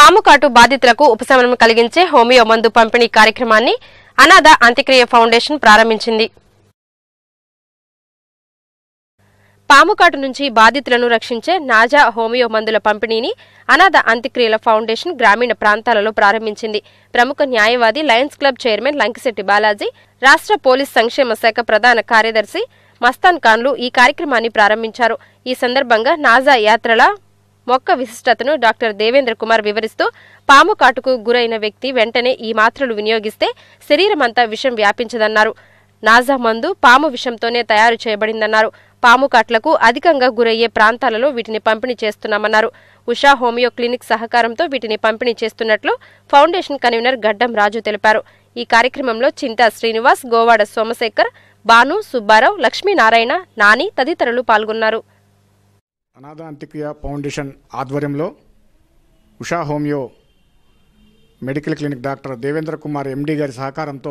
పాము కాటు బాధితులకు ఉపశమనం కలిగించే హోమియో మందు పంపిణీ కార్యక్రమాన్ని అనాథ అంత్యక్రియ ఫౌండేషన్ ప్రారంభించింది పాముకాటు నుంచి బాధితులను రక్షించే నాజా హోమియో మందుల పంపిణీని అనాథ అంత్యక్రియల ఫౌండేషన్ గ్రామీణ ప్రాంతాలలో ప్రారంభించింది ప్రముఖ న్యాయవాది Lions Club chairman Lankisetti Balaji రాష్ట్ర పోలీస్ సంక్షేమ శాఖ ప్రధాన కార్యదర్శి మస్తాన్ ఖాన్లు ఈ కార్యక్రమాన్ని ప్రారంభించారు ఈ సందర్భంగా నాజా యాత్రల మొక్క విశిష్టతను డాక్టర్ దేవేంద్ర కుమార్ వివరిస్తూ పాము కాటుకు గురైన వ్యక్తి వెంటనే ఈ మాత్రలు వినియోగిస్తే శరీరమంతా విషం వ్యాపించదన్నారు నాజా మందు పాము విషంతోనే తయారు చేయబడిందన్నారు పాము కాట్లకు అధికంగా గురయ్యే ప్రాంతాలలో వీటిని పంపిణీ చేస్తున్నామన్నారు ఉషా హోమియో క్లినిక్ సహకారంతో వీటిని పంపిణీ చేస్తున్నట్లు ఫౌండేషన్ కన్వీనర్ గడ్డం రాజు తెలిపారు ఈ కార్యక్రమంలో చింతా శ్రీనివాస్ గోవాడ సోమశేఖర్ బాను సుబ్బారావు లక్ష్మీనారాయణ నాని తదితరులు పాల్గొన్నారు అనాథ అంత్యక్రియ ఫౌండేషన్ ఆధ్వర్యంలో Usha homeo medical clinic doctor Devendra Kumar MD గారి సహకారంతో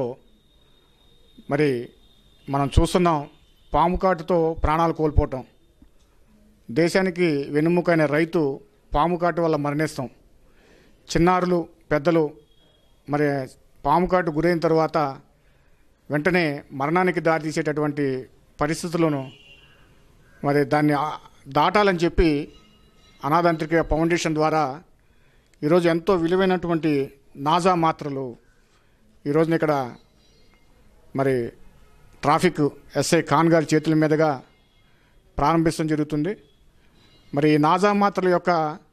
మరి మనం చూస్తున్నాం పాము కాటుతో ప్రాణాలు కోల్పోవటం దేశానికి వెన్నుముకైన రైతు పాము కాటు వల్ల మరణిస్తాం చిన్నారులు పెద్దలు మరి పాము కాటు గురైన తర్వాత వెంటనే మరణానికి దారితీసేటటువంటి పరిస్థితులను మరి దాన్ని ఆ- దాటాలని చెప్పి అనాథంత్రిక ఫౌండేషన్ ద్వారా ఈరోజు ఎంతో విలువైనటువంటి నాజా మాత్రలు ఈరోజున ఇక్కడ మరి ట్రాఫిక్ ఎస్ఐ ఖాన్ గారి చేతుల మీదుగా ప్రారంభించడం జరుగుతుంది మరి ఈ నాజా మాత్రల యొక్క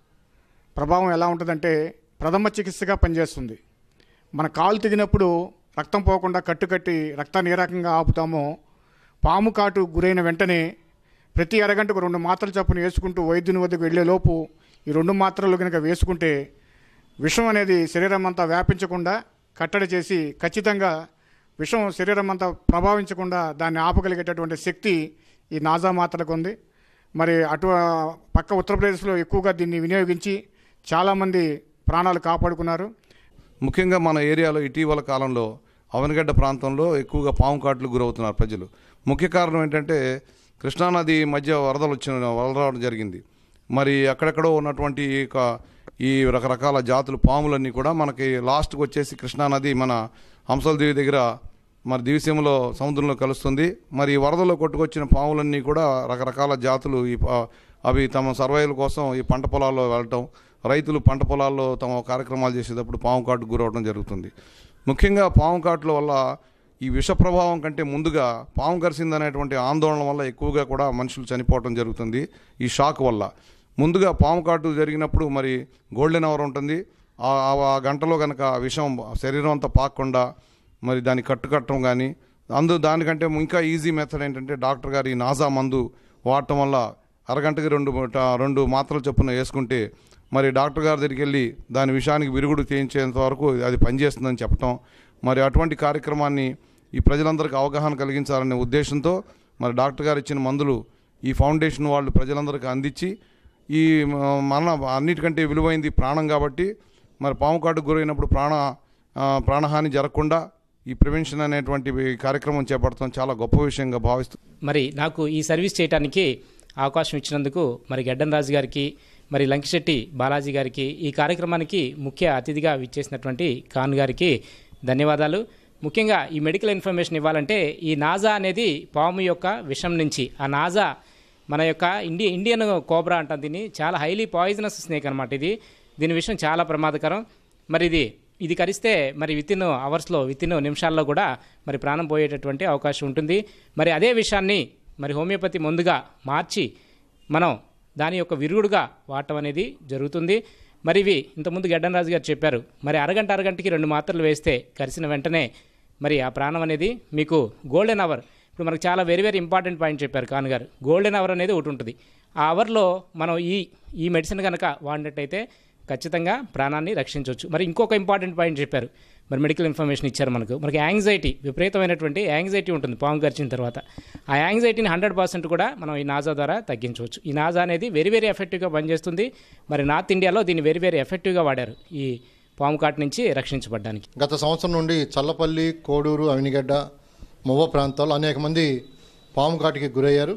ప్రభావం ఎలా ఉంటుందంటే ప్రథమ చికిత్సగా పనిచేస్తుంది మన కాలు తెగినప్పుడు రక్తం పోకుండా కట్టుకట్టి రక్తాన్ని ఏ రకంగా ఆపుతామో పాము కాటు గురైన వెంటనే ప్రతి అరగంటకు రెండు మాత్రలు చొప్పున వేసుకుంటూ వైద్యుని వద్దకు వెళ్ళేలోపు ఈ రెండు మాత్రలు కనుక వేసుకుంటే విషం అనేది శరీరం అంతా వ్యాపించకుండా కట్టడి చేసి ఖచ్చితంగా విషం శరీరం అంతా ప్రభావించకుండా దాన్ని ఆపగలిగేటటువంటి శక్తి ఈ నాజా మాత్రలకు ఉంది మరి అటు పక్క ఉత్తరప్రదేశ్లో ఎక్కువగా దీన్ని వినియోగించి చాలామంది ప్రాణాలు కాపాడుకున్నారు ముఖ్యంగా మన ఏరియాలో ఇటీవల కాలంలో అవనగడ్డ ప్రాంతంలో ఎక్కువగా పాము కాట్లు గురవుతున్నారు ప్రజలు ముఖ్య కారణం ఏంటంటే కృష్ణానది మధ్య వరదలు వచ్చిన వరద రావడం జరిగింది మరి అక్కడెక్కడో ఉన్నటువంటి ఈ యొక్క- ఈ రకరకాల జాతులు పాములన్నీ కూడా మనకి లాస్ట్కి వచ్చేసి కృష్ణానది మన హంసల దేవి దగ్గర మరి దివిసీమలో సముద్రంలో కలుస్తుంది మరి ఈ వరదలో కొట్టుకొచ్చిన పాములన్నీ కూడా రకరకాల జాతులు ఈ పా- అవి తమ సర్వైవల్ కోసం ఈ పంట పొలాల్లో వెళ్ళటం రైతులు పంట పొలాల్లో తమ కార్యక్రమాలు చేసేటప్పుడు పాము కాటుకు గురవడం జరుగుతుంది ముఖ్యంగా పాము కాటుల వల్ల ఈ విష ప్రభావం కంటే ముందుగా పాము కరిసిందనేటువంటి ఆందోళన వల్ల ఎక్కువగా కూడా మనుషులు చనిపోవడం జరుగుతుంది ఈ షాక్ వల్ల ముందుగా పాము కాటు జరిగినప్పుడు మరి గోల్డెన్ అవర్ ఉంటుంది ఆ ఆ గంటలో కనుక విషం శరీరం అంతా పాకకుండా మరి దాన్ని కట్టుకట్టడం కానీ అందు దానికంటే ఇంకా ఈజీ మెథడ్ ఏంటంటే డాక్టర్ గారు ఈ నాజా మందు వాడటం వల్ల అరగంటకి రెండు ట- రెండు మాత్రలు చొప్పున వేసుకుంటే మరి డాక్టర్ గారి దగ్గరికి వెళ్ళి దాని విషయానికి విరుగుడు చేయించేంత వరకు అది పనిచేస్తుందని చెప్పటం మరి అటువంటి కార్యక్రమాన్ని ఈ ప్రజలందరికీ అవగాహన కలిగించాలనే ఉద్దేశంతో మరి డాక్టర్ గారు ఇచ్చిన మందులు ఈ ఫౌండేషన్ వాళ్ళు ప్రజలందరికీ అందించి ఈ మ- మరణ అన్నిటికంటే విలువైంది ప్రాణం కాబట్టి మరి పాము కాటుకు గురైనప్పుడు ప్రాణ ఆ, ప్రాణహాని జరగకుండా ఈ ప్రివెన్షన్ అనేటువంటి కార్యక్రమం చేపడతాం చాలా గొప్ప విషయంగా భావిస్తూ మరి నాకు ఈ సర్వీస్ చేయడానికి అవకాశం ఇచ్చినందుకు మరి గడ్డం రాజు గారికి మరి లంకిశెట్టి బాలాజీ గారికి ఈ కార్యక్రమానికి ముఖ్య అతిథిగా విచ్చేసినటువంటి ఖాన్ గారికి ధన్యవాదాలు ముఖ్యంగా ఈ మెడికల్ ఇన్ఫర్మేషన్ ఇవ్వాలంటే ఈ నాజా అనేది పాము యొక్క విషం నుంచి ఆ నాజా మన యొక్క ఇండి ఇండియన్ కోబ్రా అంటాం దీన్ని చాలా హైలీ పాయిజనస్ స్నేక్ అనమాట ఇది దీని విషయం చాలా ప్రమాదకరం మరి ఇది ఇది కరిస్తే మరి విత్ ఇన్ అవర్స్లో విత్ ఇన్ నిమిషాల్లో కూడా మరి ప్రాణం పోయేటటువంటి అవకాశం ఉంటుంది మరి అదే విషయాన్ని మరి హోమియోపతి ముందుగా మార్చి మనం దాని యొక్క విరుగుడుగా వాడటం అనేది జరుగుతుంది మరి ఇవి ఇంతకుముందు గడ్డం రాజు గారు చెప్పారు మరి అరగంట అరగంటకి రెండు మాత్రలు వేస్తే కరిసిన వెంటనే మరి ఆ ప్రాణం అనేది మీకు గోల్డెన్ అవర్ ఇప్పుడు మనకు చాలా వెరీ వెరీ ఇంపార్టెంట్ పాయింట్ చెప్పారు ఖాన్ గారు గోల్డెన్ అవర్ అనేది ఒకటి ఉంటుంది ఆ అవర్లో మనం ఈ ఈ మెడిసిన్ కనుక వాడినట్టయితే ఖచ్చితంగా ప్రాణాన్ని రక్షించవచ్చు మరి ఇంకొక ఇంపార్టెంట్ పాయింట్ చెప్పారు మరి మెడికల్ ఇన్ఫర్మేషన్ ఇచ్చారు మనకు మనకి యాంగ్జైటీ విపరీతమైనటువంటి యాంగ్జైటీ ఉంటుంది పాము గరిచిన తర్వాత ఆ యాంగ్జైటీని హండ్రెడ్ పర్సెంట్ కూడా మనం ఈ నాజా ద్వారా తగ్గించవచ్చు ఈ నాజా అనేది వెరీ వెరీ ఎఫెక్టివ్గా పనిచేస్తుంది మరి నార్త్ ఇండియాలో దీన్ని వెరీ వెరీ ఎఫెక్టివ్గా వాడారు ఈ పాము కాటు నుంచి రక్షించబడడానికి గత సంవత్సరం నుండి చల్లపల్లి కోడూరు అవినిగడ్డ మువ్వ ప్రాంతాల్లో అనేక మంది పాము కాటికి గురయ్యారు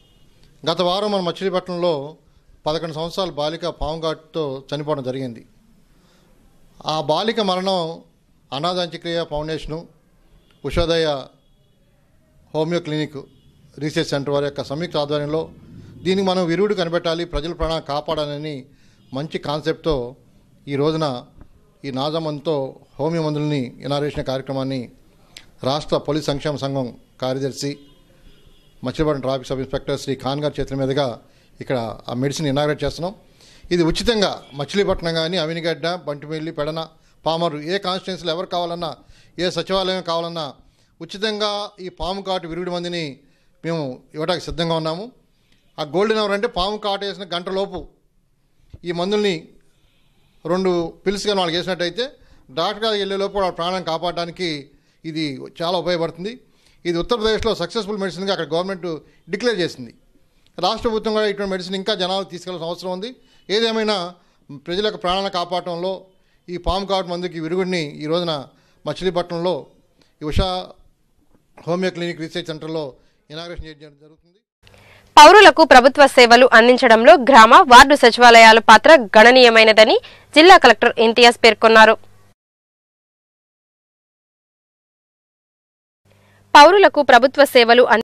గత వారం మన మచిలీపట్నంలో పదకొండు సంవత్సరాల బాలిక పాము కాటుతో చనిపోవడం జరిగింది ఆ బాలిక మరణం Anatha Antyakriya foundation Ushodaya homeo clinic research centre వారి యొక్క సంయుక్త ఆధ్వర్యంలో దీనికి మనం విరుగుడు కనిపెట్టాలి ప్రజల ప్రాణాలు కాపాడాలని మంచి కాన్సెప్ట్తో ఈ రోజున ఈ నాజా మందుతో హోమియో మందులని ఇనారేషన్ కార్యక్రమాన్ని రాష్ట్ర పోలీస్ సంక్షేమ సంఘం కార్యదర్శి Machilipatnam traffic sub inspector Shri Khan గారి చేతుల మీదుగా ఇక్కడ ఆ మెడిసిన్ ఇనాగ్రేట్ చేస్తున్నాం ఇది ఉచితంగా మచిలీపట్నం కానీ అవినిగడ్డ బంటిమిల్లి పెడన పామరు ఏ కాన్స్టిట్యున్సీలో ఎవరు కావాలన్నా ఏ సచివాలయం కావాలన్నా ఉచితంగా ఈ పాము కాటు విరుగుడు మందిని మేము ఇవ్వడానికి సిద్ధంగా ఉన్నాము ఆ గోల్డెన్ అవర్ అంటే పాము కాటు వేసిన గంట లోపు ఈ మందుల్ని రెండు పిల్స్ కానీ వాళ్ళకి వేసినట్టయితే డాక్టర్ గారికి వెళ్ళే లోపు వాళ్ళ ప్రాణం కాపాడడానికి ఇది చాలా ఉపయోగపడుతుంది ఇది ఉత్తరప్రదేశ్లో సక్సెస్ఫుల్ మెడిసిన్గా అక్కడ గవర్నమెంట్ డిక్లేర్ చేసింది రాష్ట్ర ప్రభుత్వం కూడా ఇటువంటి మెడిసిన్ ఇంకా జనాలకు తీసుకెళ్లాల్సిన అవసరం ఉంది ఏదేమైనా ప్రజల యొక్క ప్రాణాలను కాపాడటంలో ఈ పాము కాటు మందుకి విరుగుడిని ఈ రోజున మచిలీపట్నంలో ఈ ఉషా హోమియో క్లినిక్ రీసెర్చ్ సెంటర్లో ఇనాగ్రేషన్ చేయడం జరుగుతుంది పౌరులకు ప్రభుత్వ సేవలు అందించడంలో గ్రామ వార్డు సచివాలయాల పాత్ర గణనీయమైనదని జిల్లా కలెక్టర్ ఇంతియాజ్ పేర్కొన్నారు పౌరులకు ప్రభుత్వ సేవలు